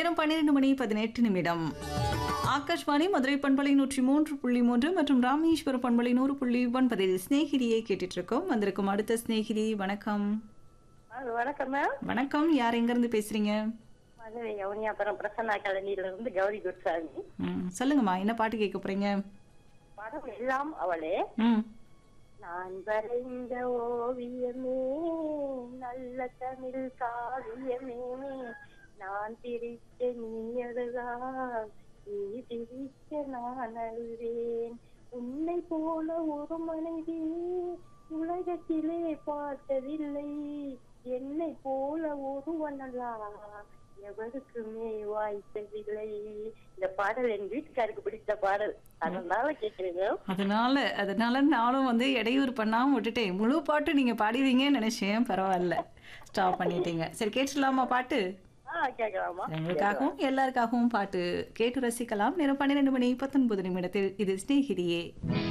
நேரம் பன்னிரெண்டு மணி பதினெட்டு நிமிடம் ஆகாஷ்வாணி மதுரை பண்பலை நூற்றி மூன்று புள்ளி மூன்று மற்றும் ராமேஸ்வரம் பண்பலை நூறு புள்ளி ஒன்பதில் ஸ்நேகிதியை கேட்டுட்டு இருக்கோம் வந்திருக்கும் அடுத்த ஸ்நேகிதி வணக்கம் ஆ, வணக்கம் மேம் வணக்கம் யார் எங்கிருந்து பேசுறீங்க மதுரை யவுனியாபுரம் பிரசன்னா கலனியில இருந்து கௌரி குட்சாமி ம், சொல்லுங்கம்மா என்ன பாட்டு கேட்க போறீங்க படம் எல்லாம் அவளே ம் நான் வரைந்த ஓவியமே நல்ல தமிழ் காவியமே நான் பிரித்த நீ அழுதால் நீ பிரித்த நான் அழுவேன் உன்னை போல ஒரு மனைவி உலகத்திலே பார்த்ததில்லை என்னை போல ஒருவனல்லா எவருக்குமே வாய்த்ததில்லை இந்த பாடல் என் வீட்டுக்காருக்கு பிடித்த பாடல் அதனால கேக்குறீங்க அதனால அதனால நானும் வந்து இடையூறு பண்ணாம விட்டுட்டேன் முழு பாட்டு நீங்க பாடிடுவீங்கன்னு நினைச்சேன் பரவாயில்ல ஸ்டாப் பண்ணிட்டீங்க சரி கேட்டுடலாமா பாட்டு ஆ கேட்கலாமா எங்களுக்காகவும் எல்லாருக்காகவும் பாட்டு கேட்டு ரசிக்கலாம் நேரம் பன்னிரெண்டு மணி பத்தொன்பது நிமிடத்தில் இது ஸ்நேகிதியே